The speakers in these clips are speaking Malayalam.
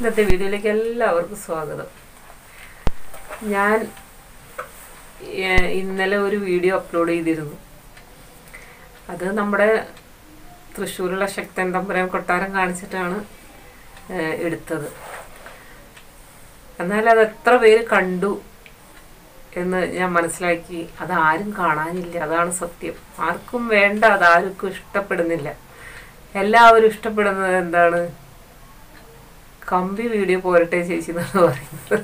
ഇന്നത്തെ വീഡിയോയിലേക്ക് എല്ലാവർക്കും സ്വാഗതം ഞാൻ ഏഹ്, ഇന്നലെ ഒരു വീഡിയോ അപ്ലോഡ് ചെയ്തിരുന്നു അത് നമ്മുടെ തൃശ്ശൂരുള്ള ശക്തൻ തമ്പുരാൻ കൊട്ടാരം കാണിച്ചിട്ടാണ് ഏഹ്, എടുത്തത് എന്നാൽ അത് എത്ര പേര് കണ്ടു എന്ന് ഞാൻ മനസ്സിലാക്കി അതാരും കാണാനില്ല അതാണ് സത്യം ആർക്കും വേണ്ട അതാർക്കും ഇഷ്ടപ്പെടുന്നില്ല എല്ലാവരും ഇഷ്ടപ്പെടുന്നത് എന്താണ് കമ്പി വീഡിയോ പോരട്ടെ ചേച്ചി എന്നാണ് പറയുന്നത്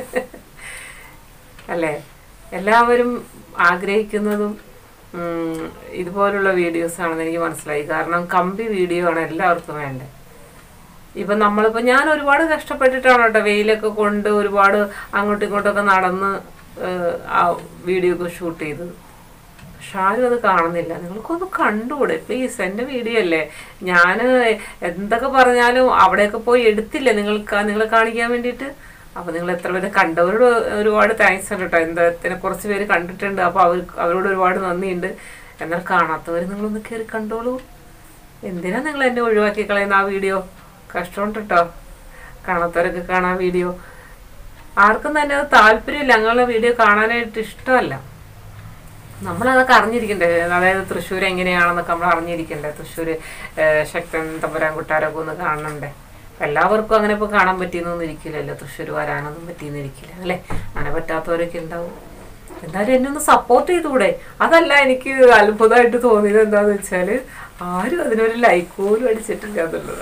അല്ലേ എല്ലാവരും ആഗ്രഹിക്കുന്നതും ഉം, ഇതുപോലുള്ള വീഡിയോസ് ആണെന്ന് എനിക്ക് മനസ്സിലായി കാരണം കമ്പി വീഡിയോ ആണ് എല്ലാവർക്കും വേണ്ടത് ഇപ്പം നമ്മളിപ്പോൾ ഞാൻ ഒരുപാട് കഷ്ടപ്പെട്ടിട്ടാണ് കേട്ടോ വെയിലൊക്കെ കൊണ്ട് ഒരുപാട് അങ്ങോട്ടും ഇങ്ങോട്ടൊക്കെ നടന്ന് ഏഹ്, ആ വീഡിയോ ഒക്കെ ഷൂട്ട് ചെയ്തത് പക്ഷെ ആരും അത് കാണുന്നില്ല നിങ്ങൾക്കൊന്ന് കണ്ടുകൂടെ പ്ലീസ് എൻ്റെ വീഡിയോ അല്ലേ ഞാൻ എന്തൊക്കെ പറഞ്ഞാലും അവിടെയൊക്കെ പോയി എടുത്തില്ലേ നിങ്ങൾക്ക് നിങ്ങളെ കാണിക്കാൻ വേണ്ടിയിട്ട് അപ്പോൾ നിങ്ങൾ എത്ര പേര് കണ്ടവരോട് ഒരുപാട് താങ്ക്സ് ഉണ്ട് കേട്ടോ എന്താ കുറച്ച് പേര് കണ്ടിട്ടുണ്ട് അപ്പോൾ അവർ അവരോട് ഒരുപാട് നന്ദിയുണ്ട് എന്നാൽ കാണാത്തവർ നിങ്ങളൊന്ന് കയറി കണ്ടോളൂ എന്തിനാ നിങ്ങൾ എന്നെ ഒഴിവാക്കി കളയുന്ന ആ വീഡിയോ കഷ്ടമുണ്ട് കേട്ടോ കാണാത്തവരൊക്കെ കാണാൻ വീഡിയോ ആർക്കും തന്നെ അത് താല്പര്യമില്ല ഞങ്ങളുടെ വീഡിയോ കാണാനായിട്ട് ഇഷ്ടമല്ല നമ്മളതൊക്കെ അറിഞ്ഞിരിക്കണ്ടേ അതായത് തൃശ്ശൂർ എങ്ങനെയാണെന്നൊക്കെ നമ്മൾ അറിഞ്ഞിരിക്കണ്ടേ തൃശ്ശൂർ ശക്തൻ തമ്പുരാൻ കൊട്ടാരമൊക്കെ ഒന്ന് കാണണ്ടേ എല്ലാവർക്കും അങ്ങനെ ഇപ്പോൾ കാണാൻ പറ്റിയെന്നൊന്നും ഇരിക്കില്ലല്ലോ തൃശ്ശൂർ വരാനൊന്നും പറ്റിയെന്നിരിക്കില്ല അല്ലേ അങ്ങനെ പറ്റാത്തവരൊക്കെ ഉണ്ടാവും എന്തായാലും എന്നെ ഒന്ന് സപ്പോർട്ട് ചെയ്തുകൂടെ അതല്ല എനിക്ക് അത്ഭുതമായിട്ട് തോന്നിയത് എന്താന്ന് വെച്ചാൽ ആരും അതിനൊരു ലൈക്ക് പോലും അടിച്ചിട്ടില്ല എന്നുള്ളത്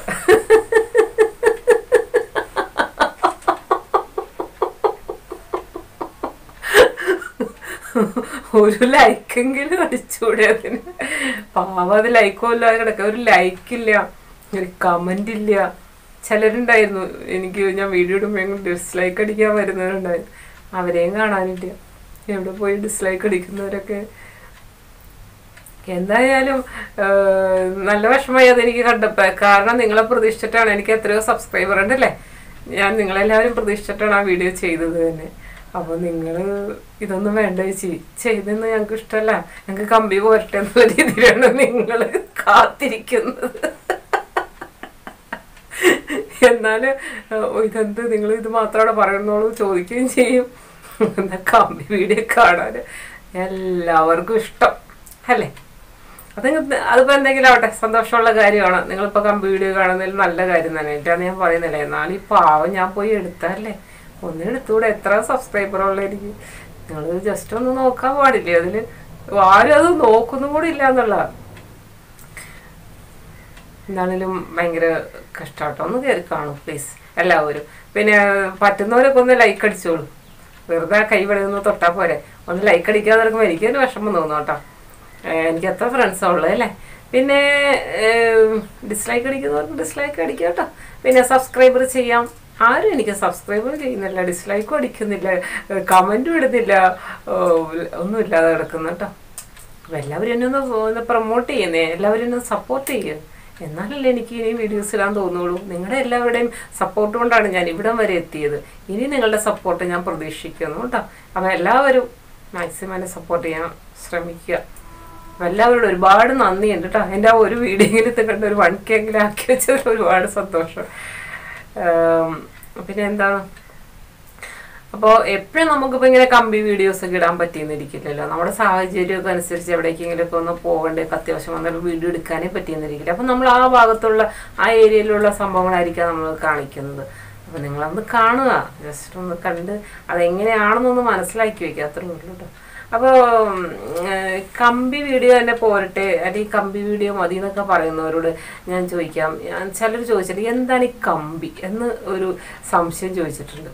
ഒരു ലൈക്കെങ്കിലും അടിച്ചൂടെ അതിന് പാവ അത് ലൈക്കോ ഇല്ലാതെ കിടക്കുക ഒരു ലൈക്കില്ല ഒരു കമന്റ് ഇല്ല ചിലരുണ്ടായിരുന്നു എനിക്ക് ഞാൻ വീഡിയോ ഇടുമ്പോൾ ഡിസ്ലൈക്ക് അടിക്കാൻ വരുന്നവരുണ്ടായിരുന്നു അവരെയും കാണാനില്ല എവിടെ പോയി ഡിസ്ലൈക്ക് അടിക്കുന്നവരൊക്കെ എന്തായാലും ഏഹ്, നല്ല വിഷമമായി അതെനിക്ക് കണ്ടപ്പോൾ കാരണം നിങ്ങളെ പ്രതീക്ഷിച്ചിട്ടാണ് എനിക്ക് എത്രയോ സബ്സ്ക്രൈബർ ഉണ്ടല്ലേ ഞാൻ നിങ്ങളെല്ലാവരും പ്രതീക്ഷിച്ചിട്ടാണ് ആ വീഡിയോ ചെയ്തത് തന്നെ അപ്പോൾ നിങ്ങൾ ഇതൊന്നും വേണ്ട ചേച്ചി ചെയ്തെന്ന് ഞങ്ങൾക്ക് ഇഷ്ടമല്ല ഞങ്ങൾക്ക് കമ്പി പോരട്ടെ എന്നുള്ള രീതിയിലാണ് നിങ്ങൾ കാത്തിരിക്കുന്നത് എന്നാൽ ഇതെന്ത് നിങ്ങൾ ഇത് മാത്രം അവിടെ പറയുന്നോളൂ ചോദിക്കുകയും ചെയ്യും എന്താ കമ്പി വീഡിയോ കാണാൻ എല്ലാവർക്കും ഇഷ്ടം അല്ലേ അത് അതിപ്പോൾ എന്തെങ്കിലും ആവട്ടെ സന്തോഷമുള്ള കാര്യമാണ് നിങ്ങളിപ്പോൾ കമ്പി വീഡിയോ കാണുന്നതിൽ നല്ല കാര്യം തന്നെ എന്നിട്ടാണ് ഞാൻ പറയുന്നില്ല എന്നാൽ ഈ പാവം ഞാൻ പോയി എടുത്തല്ലേ ഒന്ന് എടുത്തുകൂടെ എത്ര സബ്സ്ക്രൈബർ ഉള്ള എനിക്ക് നിങ്ങൾ ജസ്റ്റ് ഒന്ന് നോക്കാൻ പാടില്ലേ അതിൽ ആരും അത് നോക്കുന്നു കൂടി ഇല്ല എന്നുള്ളതാണ് എന്താണേലും ഭയങ്കര കഷ്ടാട്ടോ ഒന്ന് കയറി കാണും പ്ലീസ് എല്ലാവരും പിന്നെ പറ്റുന്നവരൊക്കെ ഒന്ന് ലൈക്ക് അടിച്ചോളൂ വെറുതെ കൈ വിടുന്ന തൊട്ടാൽ പോരെ ഒന്ന് ലൈക്ക് അടിക്കാതെ ഇറക്കുമ്പോൾ എനിക്കൊരു വിഷമം തോന്നും കേട്ടോ ഏഹ് എനിക്ക് എത്ര ഫ്രണ്ട്സാണ് ഉള്ളത് അല്ലേ പിന്നെ ഡിസ്ലൈക്ക് അടിക്കുന്നവർക്ക് ഡിസ്ലൈക്ക് അടിക്കാം കേട്ടോ പിന്നെ സബ്സ്ക്രൈബർ ചെയ്യാം ആരും എനിക്ക് സബ്സ്ക്രൈബർ ചെയ്യുന്നില്ല ഡിസ്ലൈക്കും അടിക്കുന്നില്ല കമൻറ്റും ഇടുന്നില്ല ഏഹ് ഒന്നുമില്ലാതെ കിടക്കുന്നു കേട്ടോ അപ്പോൾ എല്ലാവരും എന്നെ ഒന്ന് ഒന്ന് പ്രൊമോട്ട് ചെയ്യുന്നേ എല്ലാവരും എന്നെ സപ്പോർട്ട് ചെയ്യുക എന്നാലല്ലേ എനിക്ക് ഇനി വീഡിയോസ് ഇടാൻ തോന്നുള്ളൂ നിങ്ങളുടെ എല്ലാവരുടെയും സപ്പോർട്ട് കൊണ്ടാണ് ഞാൻ ഇവിടം വരെ എത്തിയത് ഇനി നിങ്ങളുടെ സപ്പോർട്ട് ഞാൻ പ്രതീക്ഷിക്കുന്നു കേട്ടോ അപ്പോൾ എല്ലാവരും മാക്സിമം എന്നെ സപ്പോർട്ട് ചെയ്യാൻ ശ്രമിക്കുക അപ്പോൾ എല്ലാവരോടും ഒരുപാട് നന്ദിയുണ്ട് കേട്ടോ എൻ്റെ ആ ഒരു വീഡിയോയിൽ കണ്ട ഒരു വൺ കെ എങ്കിലും ആക്കി വെച്ചതിൽ ഒരുപാട് സന്തോഷം ആം, പിന്നെ എന്താണ് അപ്പോൾ എപ്പോഴും നമുക്കിപ്പോൾ ഇങ്ങനെ കമ്പി വീഡിയോസ് ഒക്കെ ഇടാൻ പറ്റിയെന്നിരിക്കില്ലല്ലോ നമ്മുടെ സാഹചര്യമൊക്കെ അനുസരിച്ച് എവിടേക്കെങ്കിലുമൊക്കെ ഒന്ന് പോകേണ്ടതൊക്കെ അത്യാവശ്യം വന്നാൽ വീഡിയോ എടുക്കാനേ പറ്റിയെന്നിരിക്കില്ല അപ്പോൾ നമ്മൾ ആ ഭാഗത്തുള്ള ആ ഏരിയയിലുള്ള സംഭവങ്ങളായിരിക്കാം നമ്മൾ കാണിക്കുന്നത് അപ്പോൾ നിങ്ങളൊന്ന് കാണുക ജസ്റ്റ് ഒന്ന് കണ്ട് അതെങ്ങനെയാണെന്നൊന്ന് മനസ്സിലാക്കി വയ്ക്കുക അത്രേ ഉള്ളൂ കേട്ടോ അപ്പോൾ കമ്പി വീഡിയോ തന്നെ പോരട്ടെ അല്ലെങ്കിൽ കമ്പി വീഡിയോ മതി എന്നൊക്കെ പറയുന്നവരോട് ഞാൻ ചോദിക്കാം ഞാൻ ചിലർ ചോദിച്ചിട്ട് എന്താണ് ഈ കമ്പി എന്ന് ഒരു സംശയം ചോദിച്ചിട്ടുണ്ട്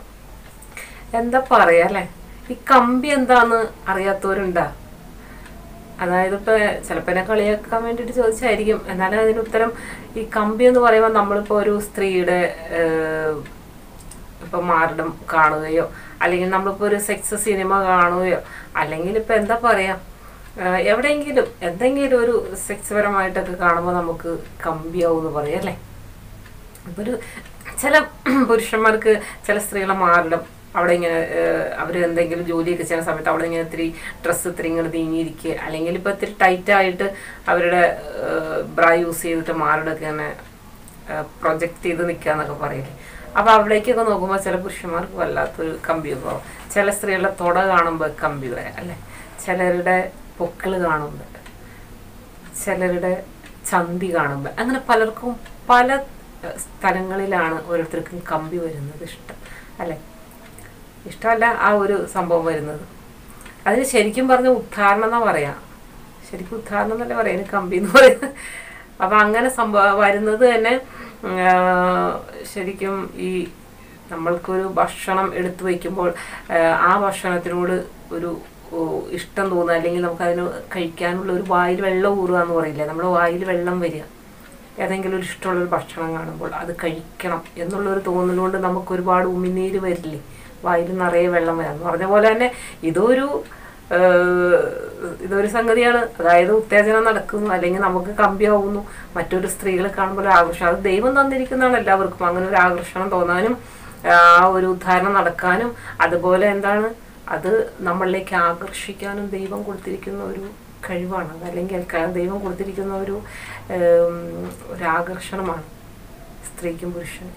എന്താ പറയാ അല്ലേ ഈ കമ്പി എന്താന്ന് അറിയാത്തവരുണ്ടാ അതായത് ഇപ്പൊ ചിലപ്പോൾ എന്നെ കളിയാക്കാൻ വേണ്ടിയിട്ട് ചോദിച്ചായിരിക്കും എന്നാലും അതിന് ഉത്തരം ഈ കമ്പി എന്ന് പറയുമ്പോൾ നമ്മളിപ്പോൾ ഒരു സ്ത്രീയുടെ ഏഹ്, ഇപ്പൊ മാരടം കാണുകയോ അല്ലെങ്കിൽ നമ്മളിപ്പോൾ ഒരു സെക്സ് സിനിമ കാണുകയോ അല്ലെങ്കിൽ ഇപ്പൊ എന്താ പറയാ ഏഹ്, എവിടെയെങ്കിലും എന്തെങ്കിലും ഒരു സെക്സ് പരമായിട്ടൊക്കെ കാണുമ്പോൾ നമുക്ക് കമ്പിയാവും എന്ന് പറയാം അല്ലേ ഇപ്പൊ ഒരു ചില പുരുഷന്മാർക്ക് ചില സ്ത്രീകളെ മാറിടം അവിടെ ഇങ്ങനെ അവർ എന്തെങ്കിലും ജോലിയൊക്കെ ചെയ്യുന്ന സമയത്ത് അവിടെ ഇങ്ങനെ ഇത്തിരി ഡ്രസ്സ് ഇത്തിരി ഇങ്ങനെ നീങ്ങിയിരിക്കുക അല്ലെങ്കിൽ ഇപ്പം ഇത്തിരി ടൈറ്റായിട്ട് അവരുടെ ബ്രാ യൂസ് ചെയ്തിട്ട് മാറിടൊക്കെ ഇങ്ങനെ പ്രൊജക്റ്റ് ചെയ്ത് നിൽക്കുക എന്നൊക്കെ പറയില്ലേ അപ്പോൾ അവിടേക്കൊക്കെ നോക്കുമ്പോൾ ചില പുരുഷന്മാർക്ക് വല്ലാത്തൊരു കമ്പിയൊക്കെ ആവും ചില സ്ത്രീകളുടെ തുട കാണുമ്പോൾ കമ്പി വരാം അല്ലേ ചിലരുടെ പൊക്കിള് കാണുമ്പോൾ ചിലരുടെ ചന്തി കാണുമ്പോൾ അങ്ങനെ പലർക്കും പല ഏഹ്, സ്ഥലങ്ങളിലാണ് ഓരോരുത്തർക്കും കമ്പി വരുന്നത് ഇഷ്ടം അല്ലേ ഇഷ്ടമല്ല ആ ഒരു സംഭവം വരുന്നത് അതിന് ശരിക്കും പറഞ്ഞ ഉദ്ധാരണം എന്നാ പറയാ ശരിക്കും ഉദ്ധാരണം എന്നല്ലേ പറയാം അതിന് കമ്പി എന്ന് പറയുന്നത് അപ്പം അങ്ങനെ സംഭവ വരുന്നത് തന്നെ ഉം, ആ, ശരിക്കും ഈ നമ്മൾക്കൊരു ഭക്ഷണം എടുത്തു വയ്ക്കുമ്പോൾ ആ, ആ ഭക്ഷണത്തിനോട് ഒരു ഓ, ഇഷ്ടം തോന്നുക അല്ലെങ്കിൽ നമുക്കതിന് കഴിക്കാനുള്ള ഒരു വായിൽ വെള്ളം ഊറുക എന്ന് പറയില്ലേ നമ്മുടെ വായിൽ വെള്ളം വരിക ഏതെങ്കിലും ഒരു ഇഷ്ടമുള്ളൊരു ഭക്ഷണം കാണുമ്പോൾ അത് കഴിക്കണം എന്നുള്ളൊരു തോന്നലുകൊണ്ട് നമുക്ക് ഒരുപാട് ഉമിനീര് വരില്ലേ വായിൽ നിറയെ വെള്ളം വരാം എന്ന് പറഞ്ഞ പോലെ തന്നെ ഇതൊരു ഏഹ്, ഇതൊരു സംഗതിയാണ് അതായത് ഉത്തേജനം നടക്കുന്നു അല്ലെങ്കിൽ നമുക്ക് കമ്പിയാവുന്നു മറ്റൊരു സ്ത്രീകളെ കാണുമ്പോൾ ഒരു ആകർഷണം അത് ദൈവം തന്നിരിക്കുന്നതാണ് എല്ലാവർക്കും അങ്ങനെ ഒരു ആകർഷണം തോന്നാനും ആ ഒരു ഉദ്ധാരണം നടക്കാനും അതുപോലെ എന്താണ് അത് നമ്മളിലേക്ക് ആകർഷിക്കാനും ദൈവം കൊടുത്തിരിക്കുന്ന ഒരു കഴിവാണ് അത് അല്ലെങ്കിൽ ക- ദൈവം കൊടുത്തിരിക്കുന്ന ഒരു ഏം, ഒരു ആകർഷണമാണ് സ്ത്രീക്കും പുരുഷനും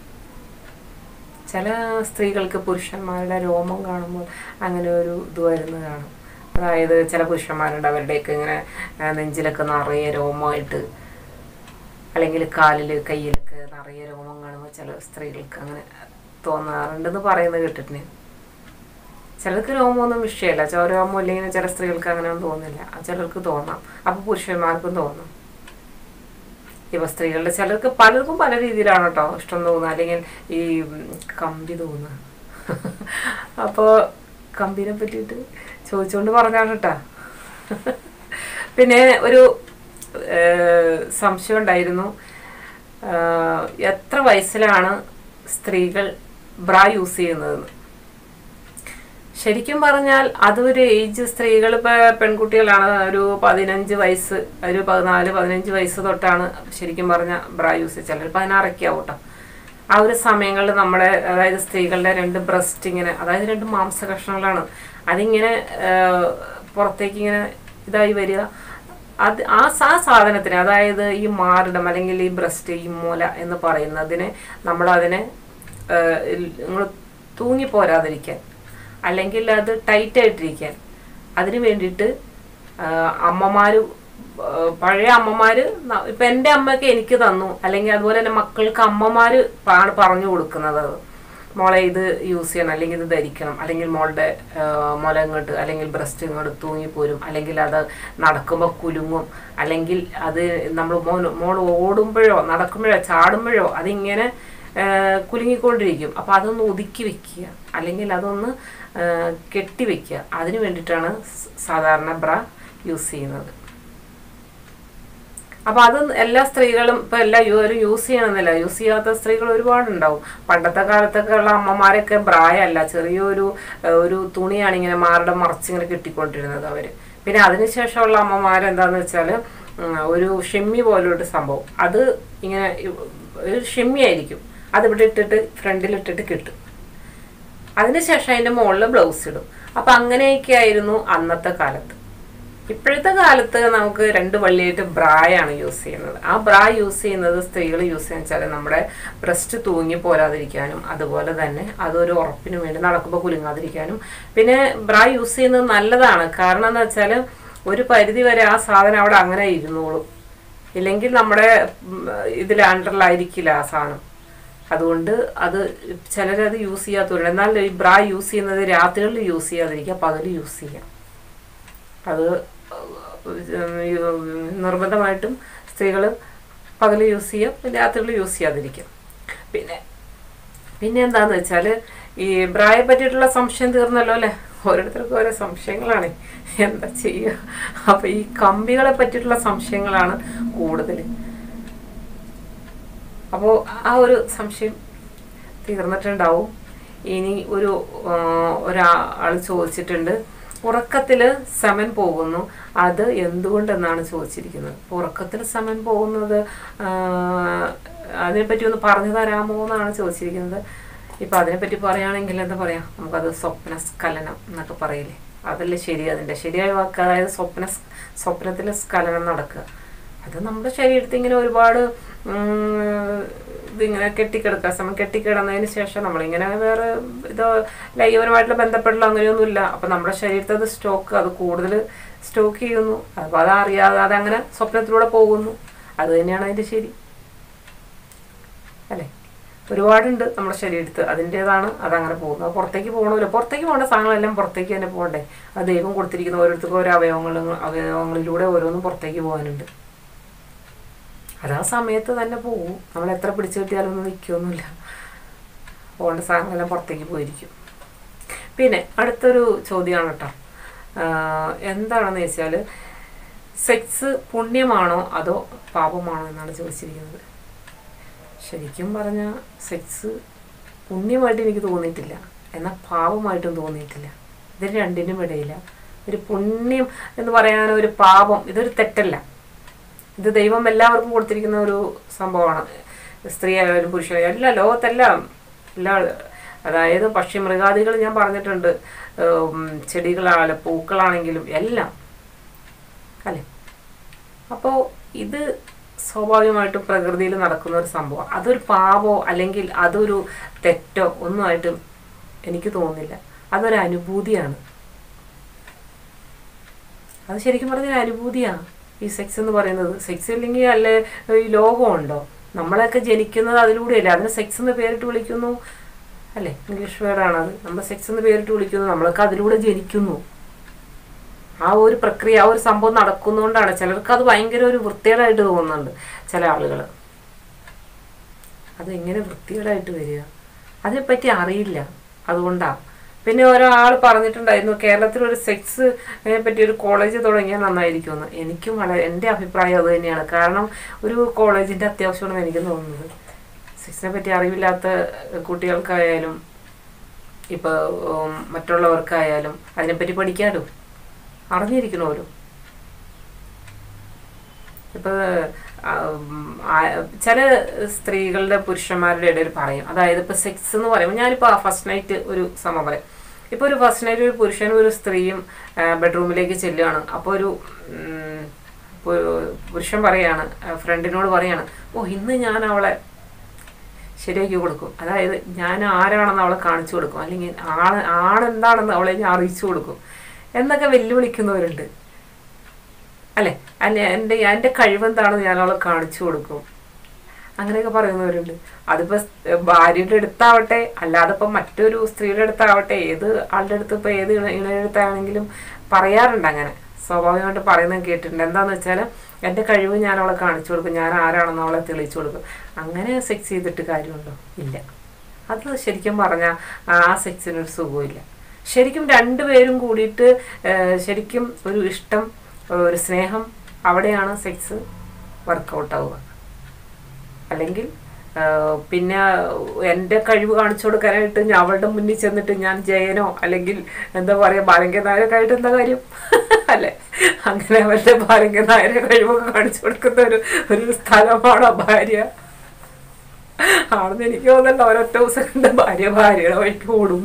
ചില സ്ത്രീകൾക്ക് പുരുഷന്മാരുടെ രോമം കാണുമ്പോൾ അങ്ങനെ ഒരു ഇത് വരുന്നത് കാണും അതായത് ചില പുരുഷന്മാരുണ്ട് അവരുടെയൊക്കെ ഇങ്ങനെ ആ, നെഞ്ചിലൊക്കെ നിറയെ രോമമായിട്ട് അല്ലെങ്കിൽ കാലിൽ കയ്യിലൊക്കെ നിറയെ രോമം കാണുമ്പോൾ ചില സ്ത്രീകൾക്ക് അങ്ങനെ തോന്നാറുണ്ടെന്ന് പറയുന്നത് കേട്ടിട്ടുണ്ട് ചിലർക്ക് രോമമൊന്നും വിഷയമല്ല ചില രോമം ഇല്ലെങ്കിൽ ചില സ്ത്രീകൾക്ക് അങ്ങനെ ഒന്നും തോന്നില്ല അത് ചിലർക്ക് തോന്നാം അപ്പൊ പുരുഷന്മാർക്കും തോന്നാം ഇപ്പൊ സ്ത്രീകളുടെ ചിലർക്ക് പലർക്കും പല രീതിയിലാണ് കേട്ടോ ഇഷ്ടം തോന്നുക അല്ലെങ്കിൽ ഈ ഉം, കമ്പി തോന്നുക അപ്പോൾ കമ്പിനെ പറ്റിയിട്ട് ചോദിച്ചുകൊണ്ട് പറഞ്ഞാണ് കേട്ടാ പിന്നെ ഒരു ഏഹ്, സംശയം ഉണ്ടായിരുന്നു ആഹ്, എത്ര വയസ്സിലാണ് സ്ത്രീകൾ ബ്രാ യൂസ് ചെയ്യുന്നതെന്ന് ശരിക്കും പറഞ്ഞാൽ അതൊരു ഏജ് സ്ത്രീകൾ ഇപ്പോൾ പെൺകുട്ടികളാണ് ഒരു പതിനഞ്ച് വയസ്സ് ഒരു പതിനാല് പതിനഞ്ച് വയസ്സ് തൊട്ടാണ് ശരിക്കും പറഞ്ഞ ബ്രാ യൂസ് ചിലർ പതിനാറൊക്കെ ആവും കേട്ടോ ആ ഒരു സമയങ്ങളിൽ നമ്മുടെ അതായത് സ്ത്രീകളുടെ രണ്ട് ബ്രസ്റ്റ് ഇങ്ങനെ അതായത് രണ്ട് മാംസ കഷ്ണങ്ങളാണ് അതിങ്ങനെ ആ, പുറത്തേക്ക് ഇങ്ങനെ ഇതായി വരിക അത് ആ സ- ആ സാധനത്തിന് അതായത് ഈ മാറിടം അല്ലെങ്കിൽ ഈ ബ്രസ്റ്റ് ഈ മൂല എന്ന് പറയുന്നതിന് നമ്മളതിനെ നിങ്ങൾ തൂങ്ങിപ്പോരാതിരിക്കാൻ അല്ലെങ്കിൽ അത് ടൈറ്റ് ആയിട്ടിരിക്കാൻ അതിന് വേണ്ടിയിട്ട് അമ്മമാർ പഴയ അമ്മമാർ ഇപ്പം എൻ്റെ അമ്മയൊക്കെ എനിക്ക് തന്നു അല്ലെങ്കിൽ അതുപോലെ തന്നെ മക്കൾക്ക് അമ്മമാർ ആണ് പറഞ്ഞു കൊടുക്കുന്നത് അത് മോളെ ഇത് യൂസ് ചെയ്യണം അല്ലെങ്കിൽ ഇത് ധരിക്കണം അല്ലെങ്കിൽ മോളുടെ ആ, മുല ഇങ്ങോട്ട് അല്ലെങ്കിൽ ബ്രസ്റ്റ് ഇങ്ങോട്ട് തൂങ്ങിപ്പോരും അല്ലെങ്കിൽ അത് നടക്കുമ്പോൾ കുലുങ്ങും അല്ലെങ്കിൽ അത് നമ്മൾ മോൻ മോൾ ഓടുമ്പോഴോ നടക്കുമ്പോഴോ ചാടുമ്പോഴോ അതിങ്ങനെ ആ, കുലുങ്ങിക്കൊണ്ടിരിക്കും അപ്പോൾ അതൊന്ന് ഒതുക്കി വെക്കുക അല്ലെങ്കിൽ അതൊന്ന് ആ, കെട്ടി വെക്കുക അതിന് വേണ്ടിയിട്ടാണ് സ് സാധാരണ ബ്ര യൂസ് ചെയ്യുന്നത് അപ്പൊ അത് എല്ലാ സ്ത്രീകളും ഇപ്പൊ എല്ലാ യുവരും യൂസ് ചെയ്യണമെന്നില്ല യൂസ് ചെയ്യാത്ത സ്ത്രീകൾ ഒരുപാടുണ്ടാവും പണ്ടത്തെ കാലത്തൊക്കെ ഉള്ള അമ്മമാരൊക്കെ ബ്രായല്ല ചെറിയൊരു ഏഹ്, ഒരു തുണിയാണ് ഇങ്ങനെ മാറുടെ മറച്ചിങ്ങനെ കെട്ടിക്കൊണ്ടിരുന്നത് അവര് പിന്നെ അതിനുശേഷമുള്ള അമ്മമാർ എന്താന്ന് വെച്ചാല് ഉം, ഒരു ഷെമ്മി പോലൊരു സംഭവം അത് ഇങ്ങനെ ഇ- ഒരു ഷെമ്മി ആയിരിക്കും അത് ഇവിടെ ഇട്ടിട്ട് ഫ്രണ്ടിൽ ഇട്ടിട്ട് കിട്ടും അതിനുശേഷം അതിന്റെ മുകളിൽ ബ്ലൗസ് ഇടും അപ്പൊ അങ്ങനെയൊക്കെ ആയിരുന്നു അന്നത്തെ കാലത്ത് ഇപ്പോഴത്തെ കാലത്ത് നമുക്ക് രണ്ട് വള്ളിയായിട്ട് ബ്രായാണ് യൂസ് ചെയ്യുന്നത് ആ ബ്രാ യൂസ് ചെയ്യുന്നത് സ്ത്രീകൾ യൂസ് ചെയ്യുന്ന വെച്ചാൽ നമ്മുടെ ബ്രസ്റ്റ് തൂങ്ങി പോരാതിരിക്കാനും അതുപോലെ തന്നെ അതൊരു ഉറപ്പിന് വേണ്ടി നടക്കുമ്പോൾ കുലുങ്ങാതിരിക്കാനും പിന്നെ ബ്രാ യൂസ് ചെയ്യുന്നത് നല്ലതാണ് കാരണം എന്ന് വെച്ചാൽ ഒരു പരിധി വരെ ആ സാധനം അവിടെ അങ്ങനെ ഇരുന്നോളും ഇല്ലെങ്കിൽ നമ്മുടെ ഉം, ഇതിൽ അണ്ടറിലായിരിക്കില്ല ആ സാധനം അതുകൊണ്ട് അത് ചിലരത് യൂസ് ചെയ്യാത്തവരുണ്ട് എന്നാൽ ഈ ബ്രാ യൂസ് ചെയ്യുന്നത് രാത്രികളിൽ യൂസ് ചെയ്യാതിരിക്കുക പകൽ യൂസ് ചെയ്യാം അത് ഉം, നിർബന്ധമായിട്ടും സ്ത്രീകൾ പകൽ യൂസ് ചെയ്യാം രാത്രികളിൽ യൂസ് ചെയ്യാതിരിക്കും പിന്നെ പിന്നെ എന്താന്ന് വെച്ചാൽ ഈ ബ്രായെ പറ്റിയിട്ടുള്ള സംശയം തീർന്നല്ലോ അല്ലേ ഓരോരുത്തർക്കും ഓരോ സംശയങ്ങളാണ് എന്താ ചെയ്യുക അപ്പൊ ഈ കമ്പികളെ പറ്റിയിട്ടുള്ള സംശയങ്ങളാണ് കൂടുതൽ അപ്പോൾ ആ ഒരു സംശയം തീർന്നിട്ടുണ്ടാവും ഇനി ഒരു ആ, ഒരാൾ ചോദിച്ചിട്ടുണ്ട് ഉറക്കത്തിൽ സമൻ പോകുന്നു അത് എന്തുകൊണ്ടെന്നാണ് ചോദിച്ചിരിക്കുന്നത് അപ്പോൾ ഉറക്കത്തിൽ സമൻ പോകുന്നത് ആ, അതിനെപ്പറ്റി ഒന്ന് പറഞ്ഞു തരാമോ എന്നാണ് ചോദിച്ചിരിക്കുന്നത് ഇപ്പം അതിനെപ്പറ്റി പറയുകയാണെങ്കിൽ എന്താ പറയാ നമുക്കത് സ്വപ്നസ്ഖലനം എന്നൊക്കെ പറയില്ലേ അതല്ലേ ശരി അതിൻ്റെ ശരിയായ വാക്ക് അതായത് സ്വപ്ന സ്വപ്നത്തിൽ സ്ഖലനം നടക്കുക അത് നമ്മുടെ ശരീരത്തിൽ ഇങ്ങനെ ഒരുപാട് ഉം, ഇതിങ്ങനെ കെട്ടിക്കിടക്കുക സമയം കെട്ടിക്കിടന്നതിന് ശേഷം നമ്മളിങ്ങനെ വേറെ ഇത് ലൈംഗികപരമായിട്ടുള്ള ബന്ധപ്പെടലോ അങ്ങനെയൊന്നുമില്ല അപ്പം നമ്മുടെ ശരീരത്തിൽ അത് സ്റ്റോക്ക് അത് കൂടുതൽ സ്റ്റോക്ക് ചെയ്യുന്നു അപ്പോൾ അത് അറിയാതെ അതങ്ങനെ സ്വപ്നത്തിലൂടെ പോകുന്നു അത് തന്നെയാണ് അതിൻ്റെ ശരി അല്ലേ ഒരുപാടുണ്ട് നമ്മുടെ ശരീരത്ത് അതിൻ്റേതാണ് അതങ്ങനെ പോകുന്നത് അത് പുറത്തേക്ക് പോകണമല്ലോ പുറത്തേക്ക് പോകേണ്ട സാധനങ്ങളെല്ലാം പുറത്തേക്ക് തന്നെ പോകണ്ടേ അത് ദൈവം കൊടുത്തിരിക്കുന്ന ഓരോരുത്തർക്കും ഓരോ അവയവങ്ങൾ അവയവങ്ങളിലൂടെ ഓരോന്നും പുറത്തേക്ക് പോകാനുണ്ട് അത് ആ സമയത്ത് തന്നെ പോകും നമ്മൾ എത്ര പിടിച്ചു കിട്ടിയാലൊന്നും നിൽക്കുകയൊന്നുമില്ല പോകേണ്ട സാധനങ്ങളെല്ലാം പുറത്തേക്ക് പോയിരിക്കും പിന്നെ അടുത്തൊരു ചോദ്യമാണ് കേട്ടോ ആഹ് എന്താണെന്ന് വെച്ചാൽ സെക്സ് പുണ്യമാണോ അതോ പാപമാണോ എന്നാണ് ചോദിച്ചിരിക്കുന്നത് ശരിക്കും പറഞ്ഞാൽ സെക്സ് പുണ്യമായിട്ട് എനിക്ക് തോന്നിയിട്ടില്ല എന്നാൽ പാപമായിട്ടും തോന്നിയിട്ടില്ല ഇതിന് രണ്ടിനും ഇടയില്ല ഒരു പുണ്യം എന്ന് പറയാൻ ഒരു പാപം ഇതൊരു തെറ്റല്ല ഇത് ദൈവം എല്ലാവർക്കും കൊടുത്തിരിക്കുന്ന ഒരു സംഭവമാണ് സ്ത്രീ ആയാലും പുരുഷനായാലും എല്ലാ ലോകത്തെല്ലാം എല്ലാ അതായത് പക്ഷി മൃഗാദികൾ ഞാൻ പറഞ്ഞിട്ടുണ്ട് ഉം, ചെടികളായാലും പൂക്കളാണെങ്കിലും എല്ലാം അല്ലേ അപ്പോൾ ഇത് സ്വാഭാവികമായിട്ടും പ്രകൃതിയിൽ നടക്കുന്ന ഒരു സംഭവം അതൊരു പാപോ അല്ലെങ്കിൽ അതൊരു തെറ്റോ ഒന്നുമായിട്ടും എനിക്ക് തോന്നുന്നില്ല അതൊരു അനുഭൂതിയാണ് അത് ശരിക്കും പറഞ്ഞാൽ അനുഭൂതിയാണ് ഈ സെക്സ് എന്ന് പറയുന്നത് സെക്സ് ഇല്ലെങ്കിൽ അല്ലേ ഈ ലോകമുണ്ടോ നമ്മളൊക്കെ ജനിക്കുന്നത് അതിലൂടെയല്ലേ അതിന് സെക്സ് എന്ന് പേരിട്ട് വിളിക്കുന്നു അല്ലേ ഇംഗ്ലീഷ് വേർഡാണ് അത് നമ്മൾ സെക്സ് എന്ന് പേരിട്ട് വിളിക്കുന്നു നമ്മളൊക്കെ അതിലൂടെ ജനിക്കുന്നു ആ ഒരു പ്രക്രിയ ആ ഒരു സംഭവം നടക്കുന്നതുകൊണ്ടാണ് ചിലർക്ക് അത് ഭയങ്കര ഒരു വൃത്തികേടായിട്ട് തോന്നുന്നുണ്ട് ചില ആളുകൾ അത് എങ്ങനെ വൃത്തികേടായിട്ട് വരിക അതിനെപ്പറ്റി അറിയില്ല അതുകൊണ്ടാണ് പിന്നെ ഒരാൾ പറഞ്ഞിട്ടുണ്ടായിരുന്നു കേരളത്തിൽ ഒരു സെക്സ് പറ്റി ഒരു കോളേജ് തുടങ്ങിയാൽ നന്നായിരിക്കുമെന്ന് എനിക്കും വളരെ എൻ്റെ അഭിപ്രായം അത് തന്നെയാണ് കാരണം ഒരു കോളേജിൻ്റെ അത്യാവശ്യമാണെന്ന് എനിക്ക് തോന്നുന്നത് സെക്സിനെ പറ്റി അറിവില്ലാത്ത കുട്ടികൾക്കായാലും ഇപ്പോൾ മറ്റുള്ളവർക്കായാലും അതിനെപ്പറ്റി പഠിക്കാലോ അറിഞ്ഞിരിക്കണമല്ലോ ഇപ്പോൾ ചില സ്ത്രീകളുടെ പുരുഷന്മാരുടെ ഇടയിൽ പറയും അതായത് ഇപ്പോൾ സെക്സ് എന്ന് പറയുമ്പോൾ ഞാനിപ്പോൾ ഫസ്റ്റ് നൈറ്റ് ഒരു സംഭവം പറയാം ഇപ്പോൾ ഒരു ഫസ്റ്റ് നൈറ്റ് ഒരു പുരുഷനും ഒരു സ്ത്രീയും ബെഡ്റൂമിലേക്ക് ചെല്ലുകയാണ് അപ്പോൾ ഒരു ഉം, പു- പുരുഷൻ പറയാണ് ഫ്രണ്ടിനോട് പറയാണ് ഓ ഇന്ന് ഞാൻ അവളെ ശരിയാക്കി കൊടുക്കും അതായത് ഞാൻ ആരാണെന്ന് അവളെ കാണിച്ചു കൊടുക്കും അല്ലെങ്കിൽ ആണ് ആണെന്താണെന്ന് അവളെ ഞാൻ അറിയിച്ചു കൊടുക്കും എന്നൊക്കെ വെല്ലുവിളിക്കുന്നവരുണ്ട് അല്ലെ അല്ലെ എൻ്റെ എൻ്റെ കഴിവെന്താണെന്ന് ഞാൻ അവളെ കാണിച്ചു കൊടുക്കും അങ്ങനെയൊക്കെ പറയുന്നവരുണ്ട് അതിപ്പോൾ ഭാര്യയുടെ അടുത്താവട്ടെ അല്ലാതെ ഇപ്പം മറ്റൊരു സ്ത്രീയുടെ അടുത്താവട്ടെ ഏത് ആളുടെ അടുത്ത് ഇപ്പോൾ ഏത് ഇണ ഇണയുടെ അടുത്താണെങ്കിലും പറയാറുണ്ട് അങ്ങനെ സ്വാഭാവികമായിട്ട് പറയുന്നത് കേട്ടിട്ടുണ്ട് എന്താന്ന് വെച്ചാൽ എൻ്റെ കഴിവ് ഞാൻ അവളെ കാണിച്ചു കൊടുക്കും ഞാൻ ആരാണെന്ന് അവളെ തെളിയിച്ചു കൊടുക്കും അങ്ങനെ സെക്സ് ചെയ്തിട്ട് കാര്യമുണ്ടോ ഇല്ല അത് ശരിക്കും പറഞ്ഞാൽ ആ സെക്സിനൊരു സുഖമില്ല ശരിക്കും രണ്ടുപേരും കൂടിയിട്ട് ഏഹ്, ശരിക്കും ഒരു ഇഷ്ടം ഒരു സ്നേഹം അവിടെയാണ് സെക്സ് വർക്കൗട്ട് ആവുക അല്ലെങ്കിൽ ആഹ്, പിന്നെ എൻ്റെ കഴിവ് കാണിച്ചു കൊടുക്കാനായിട്ട് ഞാൻ അവളുടെ മുന്നിൽ ചെന്നിട്ട് ഞാൻ ജയനോ അല്ലെങ്കിൽ എന്താ പറയുക ബാലങ്ക നായരൊക്കെ ആയിട്ട് എന്താ കാര്യം അല്ലെ അങ്ങനെ അവരുടെ ബാലങ്ക നായരെ കഴിവൊക്കെ കാണിച്ചു കൊടുക്കുന്ന ഒരു ഒരു സ്ഥലമാണോ ഭാര്യ ആണെന്ന് എനിക്ക് തോന്നണ്ട ഒരൊറ്റ ദിവസം കണ്ട ഭാര്യ ഭാര്യയുടെ വഴിക്ക് ഓടും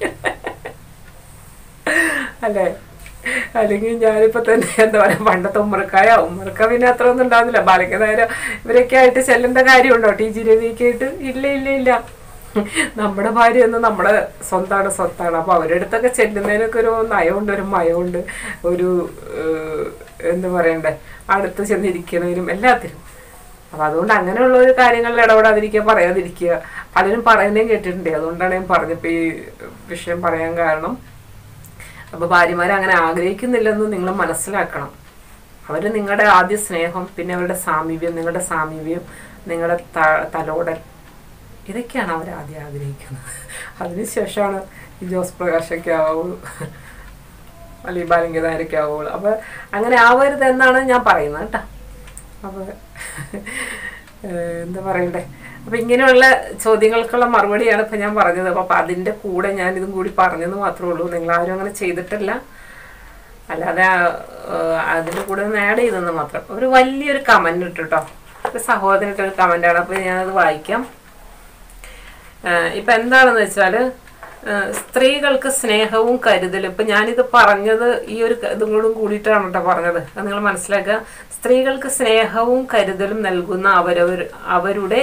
അല്ലേ അല്ലെങ്കിൽ ഞാനിപ്പോ തന്നെ എന്താ പറയാ പണ്ടത്തെ ഉമ്മറക്കായ ഉമ്മറക്ക പിന്നെ അത്ര ഒന്നും ഉണ്ടാവുന്നില്ല ബാലക്ക നേരം ഇവരൊക്കെ ആയിട്ട് ചെല്ലേണ്ട കാര്യമുണ്ടോ ടി ജി രവിയൊക്കെ ആയിട്ട് ഇല്ല ഇല്ല ഇല്ല നമ്മുടെ ഭാര്യ എന്ന് നമ്മുടെ സ്വന്തമാണ് സ്വത്താണ് അപ്പൊ അവരുടെ അടുത്തൊക്കെ ചെല്ലുന്നതിനൊക്കെ ഒരു നയമുണ്ട് ഒരു മയമുണ്ട് ഒരു ഏഹ്, എന്താ പറയണ്ടേ അടുത്ത് ചെന്നിരിക്കുന്നതിനും എല്ലാത്തിനും അപ്പൊ അതുകൊണ്ട് അങ്ങനെയുള്ള ഒരു കാര്യങ്ങളിൽ ഇടപെടാതിരിക്കുക പറയാതിരിക്കുക പലരും പറയുന്നതും കേട്ടിട്ടുണ്ട് അതുകൊണ്ടാണ് ഞാൻ പറഞ്ഞപ്പോ ഈ വിഷയം പറയാൻ കാരണം അപ്പൊ ഭാര്യമാരെ അങ്ങനെ ആഗ്രഹിക്കുന്നില്ലെന്ന് നിങ്ങൾ മനസ്സിലാക്കണം അവര് നിങ്ങളുടെ ആദ്യ സ്നേഹം പിന്നെ അവരുടെ സാമീപ്യം നിങ്ങളുടെ സാമീപ്യം നിങ്ങളുടെ ത- തലോടൽ ഇതൊക്കെയാണ് അവർ ആദ്യം ആഗ്രഹിക്കുന്നത് അതിനുശേഷമാണ് ഈ ജോസ് പ്രകാശൊക്കെ ആവുള്ളൂ അല്ലെങ്കിൽ ബാലിംഗതാരൊക്കെ ആവുള്ളൂ അപ്പൊ അങ്ങനെ ആവരുത് എന്നാണ് ഞാൻ പറയുന്നത് കേട്ടോ അപ്പൊ ഏഹ് എന്താ പറയണ്ടേ അപ്പൊ ഇങ്ങനെയുള്ള ചോദ്യങ്ങൾക്കുള്ള മറുപടിയാണ് ഇപ്പൊ ഞാൻ പറഞ്ഞത് അപ്പൊ അതിന്റെ കൂടെ ഞാൻ ഇതും കൂടി പറഞ്ഞെന്ന് മാത്രമേ ഉള്ളൂ നിങ്ങൾ ആരും അങ്ങനെ ചെയ്തിട്ടില്ല അല്ലാതെ ആഹ് അതിന്റെ കൂടെ ഒന്ന് ആഡ് ചെയ്തെന്ന് മാത്രം ഒരു വലിയൊരു കമന്റ് ഇട്ടു കേട്ടോ ഒരു സഹോദരൻ ഒരു കമന്റ് ആണ് അപ്പൊ ഞാനത് വായിക്കാം ആഹ് ഇപ്പൊ എന്താണെന്ന് വെച്ചാല് ആഹ് സ്ത്രീകൾക്ക് സ്നേഹവും കരുതലും ഇപ്പൊ ഞാനിത് പറഞ്ഞത് ഈ ഒരു ക- ഇതും കൂടെ കൂടിയിട്ടാണ് കേട്ടോ പറഞ്ഞത് അത് നിങ്ങൾ മനസ്സിലാക്കുക സ്ത്രീകൾക്ക് സ്നേഹവും കരുതലും നൽകുന്ന അവരവർ അവരുടെ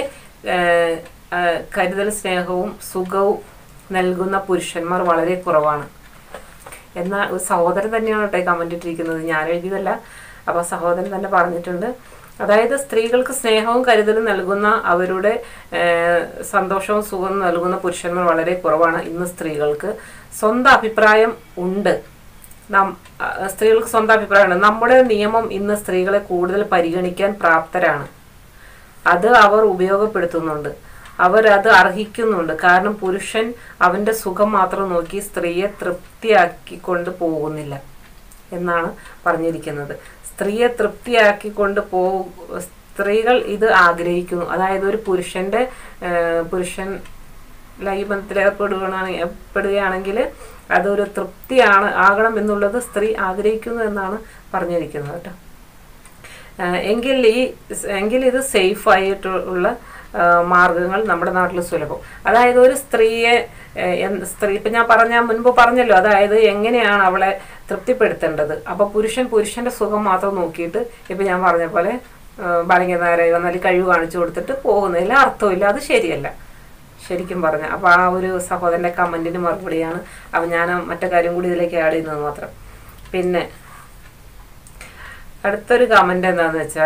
ഏഹ്, ആഹ്, കരുതൽ സ്നേഹവും സുഖവും നൽകുന്ന പുരുഷന്മാർ വളരെ കുറവാണ് എന്ന ഒരു സഹോദരൻ തന്നെയാണ് കേട്ടോ കമന്റ് ഇട്ടിരിക്കുന്നത് ഞാൻ എഴുതിയതല്ല അപ്പൊ സഹോദരൻ തന്നെ പറഞ്ഞിട്ടുണ്ട് അതായത് സ്ത്രീകൾക്ക് സ്നേഹവും കരുതലും നൽകുന്ന അവരുടെ ഏഹ്, സന്തോഷവും സുഖവും നൽകുന്ന പുരുഷന്മാർ വളരെ കുറവാണ് ഇന്ന് സ്ത്രീകൾക്ക് സ്വന്തം അഭിപ്രായം ഉണ്ട് നം ആ, സ്ത്രീകൾക്ക് സ്വന്തം അഭിപ്രായമുണ്ട് നമ്മുടെ നിയമം ഇന്ന് സ്ത്രീകളെ കൂടുതൽ പരിഗണിക്കാൻ പ്രാപ്തരാണ് അത് അവർ ഉപയോഗപ്പെടുത്തുന്നുണ്ട് അവർ അത് അർഹിക്കുന്നുണ്ട് കാരണം പുരുഷൻ അവന്റെ സുഖം മാത്രം നോക്കി സ്ത്രീയെ തൃപ്തിയാക്കിക്കൊണ്ട് പോകുന്നില്ല എന്നാണ് പറഞ്ഞിരിക്കുന്നത് സ്ത്രീയെ തൃപ്തിയാക്കിക്കൊണ്ട് പോ സ്ത്രീകൾ ഇത് ആഗ്രഹിക്കുന്നു അതായത് ഒരു പുരുഷന്റെ ഏഹ്, പുരുഷൻ ലൈംഗികബന്ധത്തിൽ ഏർപ്പെടുകയാണെങ്കിൽ ഏർപ്പെടുകയാണെങ്കിൽ അതൊരു തൃപ്തിയാണ് ആകണം എന്നുള്ളത് സ്ത്രീ ആഗ്രഹിക്കുന്നു എന്നാണ് പറഞ്ഞിരിക്കുന്നത് കേട്ടോ ആഹ് എങ്കിൽ ഈ എങ്കിൽ ഇത് സേഫ് ആയിട്ടുള്ള ആഹ് മാർഗങ്ങൾ നമ്മുടെ നാട്ടിൽ സുലഭം അതായത് ഒരു സ്ത്രീയെ ഏഹ് എന്ത് സ്ത്രീ ഇപ്പം ഞാൻ പറഞ്ഞ മുൻപ് പറഞ്ഞല്ലോ അതായത് എങ്ങനെയാണ് അവളെ തൃപ്തിപ്പെടുത്തേണ്ടത് അപ്പോൾ പുരുഷൻ പുരുഷന്റെ സുഖം മാത്രം നോക്കിയിട്ട് ഇപ്പം ഞാൻ പറഞ്ഞ പോലെ ബാലികനാരായി വന്നാൽ കഴിവ് കാണിച്ചു കൊടുത്തിട്ട് പോകുന്നതിൽ അർത്ഥമില്ല അത് ശരിയല്ല ശരിക്കും പറഞ്ഞ അപ്പോൾ ആ ഒരു സഹോദരൻ്റെ കമൻറ്റിന് മറുപടിയാണ് അപ്പം ഞാൻ മറ്റേ കാര്യം കൂടി ഇതിലേക്ക് ആഡ് ചെയ്യുന്നത് മാത്രം പിന്നെ അടുത്തൊരു കമന്റ് എന്താന്ന് വെച്ചാൽ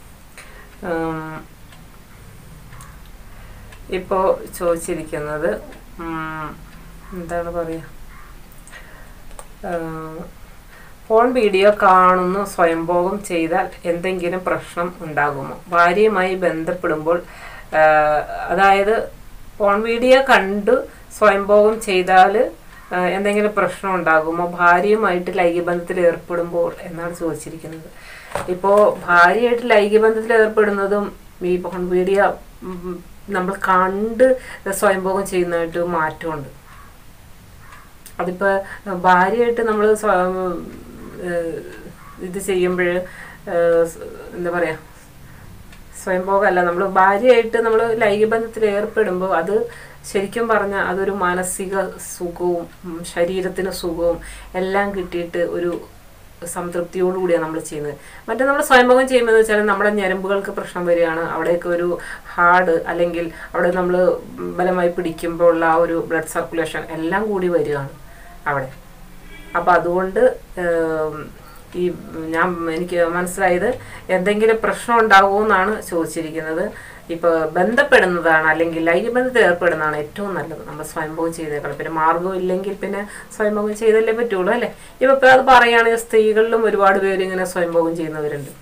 ഇപ്പോൾ ചോദിച്ചിരിക്കുന്നത് ഉം, എന്താണ് പറയുക ഫോൺ വീഡിയോ കാണുന്നു സ്വയംഭോഗം ചെയ്താൽ എന്തെങ്കിലും പ്രശ്നം ഉണ്ടാകുമോ ഭാര്യയുമായി ബന്ധപ്പെടുമ്പോൾ ആ, അതായത് ഫോൺ വീഡിയോ കണ്ടു സ്വയംഭോഗം ചെയ്താൽ എന്തെങ്കിലും പ്രശ്നം ഉണ്ടാകുമോ ഭാര്യയുമായിട്ട് ലൈംഗികബന്ധത്തിൽ ഏർപ്പെടുമ്പോൾ എന്നാണ് ചോദിച്ചിരിക്കുന്നത് ഇപ്പോൾ ഭാര്യയായിട്ട് ലൈംഗികബന്ധത്തിൽ ഏർപ്പെടുന്നതും ഈ ഫോൺ വീഡിയോ ഉം, നമ്മൾ കണ്ട് സ്വയംഭോഗം ചെയ്യുന്നതായിട്ട് മാറ്റമുണ്ട് അതിപ്പോൾ ഭാര്യയായിട്ട് നമ്മൾ ഇത് ചെയ്യുമ്പോൾ എന്താ പറയുക സ്വയംഭോഗമല്ല നമ്മൾ ഭാര്യയായിട്ട് നമ്മൾ ലൈംഗികബന്ധത്തിൽ ഏർപ്പെടുമ്പോൾ അത് ശരിക്കും പറഞ്ഞാൽ അതൊരു മാനസിക സുഖവും ഉം, ശരീരത്തിന് സുഖവും എല്ലാം കിട്ടിയിട്ട് ഒരു സംതൃപ്തിയോടുകൂടിയാണ് നമ്മൾ ചെയ്യുന്നത് മറ്റേ നമ്മൾ സ്വയംഭോഗം ചെയ്യുമ്പോൾ എന്ന് വെച്ചാൽ നമ്മുടെ ഞരമ്പുകൾക്ക് പ്രശ്നം വരികയാണ് അവിടെയൊക്കെ ഒരു ഹാർഡ് അല്ലെങ്കിൽ അവിടെ നമ്മൾ ബലമായി പിടിക്കുമ്പോൾ ഉള്ള ആ ഒരു ബ്ലഡ് സർക്കുലേഷൻ എല്ലാം കൂടി വരികയാണ് അവിടെ അപ്പം അതുകൊണ്ട് ഏം, ഈ ഞാൻ എനിക്ക് മനസ്സിലായത് എന്തെങ്കിലും പ്രശ്നം ഉണ്ടാകുമോ എന്നാണ് ചോദിച്ചിരിക്കുന്നത് ഇപ്പോൾ ബന്ധപ്പെടുന്നതാണ് അല്ലെങ്കിൽ ലൈംഗികബന്ധത്തിൽ ഏർപ്പെടുന്നതാണ് ഏറ്റവും നല്ലത് നമ്മൾ സ്വയംഭോഗം ചെയ്തേക്കണം പിന്നെ മാർഗം ഇല്ലെങ്കിൽ പിന്നെ സ്വയംഭോഗം ചെയ്തല്ലേ പറ്റുള്ളൂ അല്ലേ ഇപ്പം ഇപ്പം അത് പറയുകയാണെങ്കിൽ സ്ത്രീകളിലും ഒരുപാട് പേര് ഇങ്ങനെ സ്വയംഭോഗം ചെയ്യുന്നവരുണ്ട്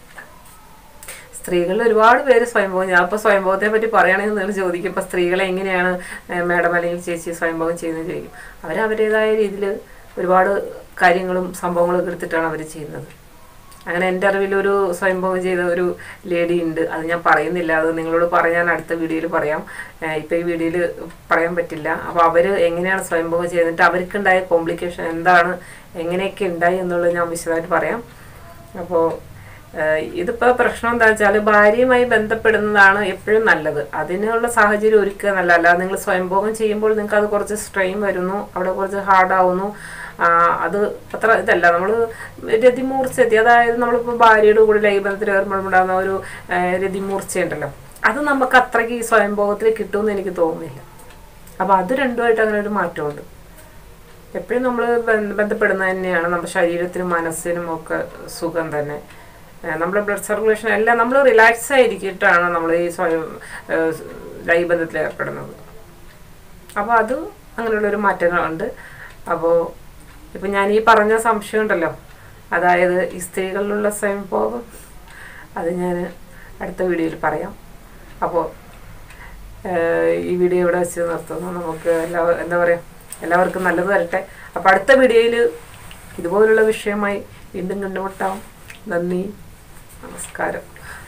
സ്ത്രീകളിൽ ഒരുപാട് പേര് സ്വയംഭോഗം ചെയ്യും അപ്പോൾ സ്വയംഭോഗത്തെ പറ്റി പറയുകയാണെങ്കിൽ നിങ്ങൾ ചോദിക്കും ഇപ്പോൾ സ്ത്രീകളെ എങ്ങനെയാണ് ഏഹ്, മാഡം അല്ലെങ്കിൽ ചേച്ചി സ്വയംഭോഗം ചെയ്യുന്നത് ചോദിക്കും അവർ അവരുടേതായ രീതിയിൽ ഒരുപാട് കാര്യങ്ങളും സംഭവങ്ങളും ഒക്കെ എടുത്തിട്ടാണ് അവർ ചെയ്യുന്നത് അങ്ങനെ എൻ്റെ അറിവിലൊരു സ്വയംഭോഗം ചെയ്ത ഒരു ലേഡി ഉണ്ട് അത് ഞാൻ പറയുന്നില്ല അത് നിങ്ങളോട് പറയാൻ അടുത്ത വീഡിയോയിൽ പറയാം ഏഹ്, ഇപ്പൊ ഈ വീഡിയോയിൽ പറയാൻ പറ്റില്ല അപ്പോൾ അവർ എങ്ങനെയാണ് സ്വയംഭോഗം ചെയ്തിട്ട് അവർക്കുണ്ടായ കോംപ്ലിക്കേഷൻ എന്താണ് എങ്ങനെയൊക്കെ ഉണ്ടായി എന്നുള്ളത് ഞാൻ വിശദമായിട്ട് പറയാം അപ്പോൾ ഇതിപ്പോൾ പ്രശ്നം എന്താ വെച്ചാൽ ഭാര്യയുമായി ബന്ധപ്പെടുന്നതാണ് എപ്പോഴും നല്ലത് അതിനുള്ള സാഹചര്യം ഒരുക്കുക നല്ല അല്ലാതെ നിങ്ങൾ സ്വയംഭോഗം ചെയ്യുമ്പോൾ നിങ്ങൾക്ക് അത് കുറച്ച് സ്ട്രെയിൻ വരുന്നു അവിടെ കുറച്ച് ഹാർഡാവുന്നു അത് അത്ര ഇതല്ല നമ്മൾ രതിമൂർച്ചെത്തി അതായത് നമ്മളിപ്പോൾ ഭാര്യയുടെ കൂടെ ലൈബന്ധത്തിൽ ഏർപ്പെടുമ്പോണ്ടാകുന്ന ഒരു ആ, രതിമൂർച്ചയുണ്ടല്ലോ അത് നമുക്ക് അത്രയ്ക്ക് ഈ സ്വയംഭോഗത്തിൽ കിട്ടുമെന്ന് എനിക്ക് തോന്നുന്നില്ല അപ്പോൾ അത് രണ്ടുമായിട്ട് അങ്ങനെ ഒരു മാറ്റമുണ്ട് എപ്പോഴും നമ്മൾ ബന്ധപ്പെടുന്നത് തന്നെയാണ് നമ്മുടെ ശരീരത്തിനും മനസ്സിനും ഒക്കെ സുഖം തന്നെ ഏഹ് നമ്മുടെ ബ്ലഡ് സർക്കുലേഷൻ എല്ലാം നമ്മൾ റിലാക്സ് ആയിരിക്കിട്ടാണ് നമ്മൾ ഈ സ്വയം ലൈബന്ധത്തിൽ ഏർപ്പെടുന്നത് അപ്പോൾ അത് അങ്ങനെയുള്ളൊരു മാറ്റങ്ങളുണ്ട് അപ്പോൾ ഇപ്പം ഞാൻ ഈ പറഞ്ഞ സംശയം ഉണ്ടല്ലോ അതായത് ഈ സ്ത്രീകളിലുള്ള സ്വയംഭോഗം അത് ഞാൻ അടുത്ത വീഡിയോയിൽ പറയാം അപ്പോൾ ഈ വീഡിയോ ഇവിടെ വെച്ച് നിർത്തുന്നു നമുക്ക് എല്ലാ എന്താ പറയുക എല്ലാവർക്കും നല്ലത് വരട്ടെ അപ്പോൾ അടുത്ത വീഡിയോയിൽ ഇതുപോലുള്ള വിഷയമായി വീണ്ടും കണ്ടുമുട്ടാം നന്ദി നമസ്കാരം